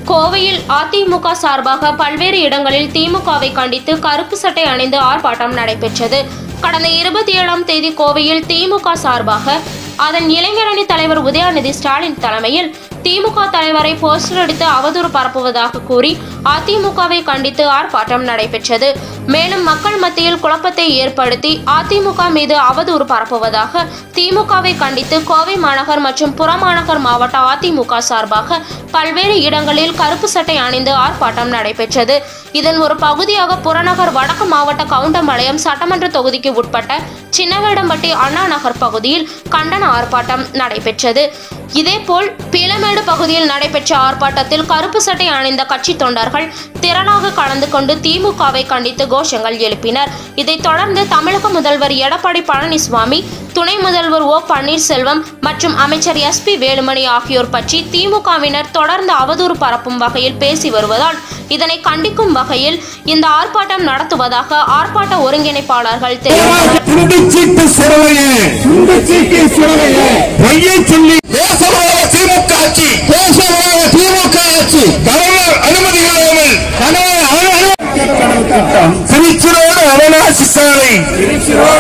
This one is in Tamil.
கோவையில் அதிமுக சார்பாக பல்வேறு இடங்களில் திமுகவை கண்டித்து கருப்பு சட்டை அணிந்து ஆர்ப்பாட்டம் நடைபெற்றது கடந்த இருபத்தி ஏழாம் தேதி கோவையில் திமுக சார்பாக அதன் இளைஞரணி தலைவர் உதயநிதி ஸ்டாலின் தலைமையில் திமுக தலைவரை போஸ்டர் அடித்து அவதூறு பரப்புவதாக கூறி அதிமுகவை கண்டித்து ஆர்ப்பாட்டம் நடைபெற்றது மேலும் மக்கள் மத்தியில் குழப்பத்தை ஏற்படுத்தி அதிமுக மீது அவதூறு பரப்புவதாக திமுகவை கண்டித்து கோவை மாநகர் மற்றும் புறமாநகர் மாவட்ட அதிமுக சார்பாக பல்வேறு இடங்களில் கருப்பு சட்டை அணிந்து ஆர்ப்பாட்டம் நடைபெற்றது இதன் ஒரு பகுதியாக புறநகர் வடக்கு மாவட்ட கவுண்டம்பாளையம் சட்டமன்ற தொகுதிக்கு உட்பட்ட சின்னவேடம்பட்டி அண்ணா நகர் பகுதியில் கண்டன ஆர்ப்பாட்டம் நடைபெற்றது இதேபோல் பீளமேடு பகுதியில் நடைபெற்ற ஆர்ப்பாட்டத்தில் கருப்பு சட்டை அணிந்த கட்சி தொண்டர்கள் திரளாக கலந்து கொண்டு திமுகவை கண்டித்து கோஷங்கள் எழுப்பினர் இதைத் தொடர்ந்து தமிழக முதல்வர் எடப்பாடி பழனிசாமி துணை முதல்வர் ஓ பன்னீர்செல்வம் மற்றும் அமைச்சர் எஸ் பி வேலுமணி ஆகியோர் பற்றி திமுகவினர் தொடர்ந்து அவதூறு பரப்பும் வகையில் பேசி வருவதால் இதனை கண்டிக்கும் வகையில் இந்த ஆர்ப்பாட்டம் நடத்துவதாக ஆர்ப்பாட்ட ஒருங்கிணைப்பாளர்கள் தெரிவித்தனர் துண்டுச்சீட்டு சுடலையே துண்டுச்சீட்டு சுடலையே பொய்யை சொல்லி மோசமான திமுக ஆட்சி மோசமான திமுக ஆட்சி கவர்னர் அனுமதி இல்லாமல் கனவு திருச்சிரோடு அவனாசி சாலை திருச்சிரோடு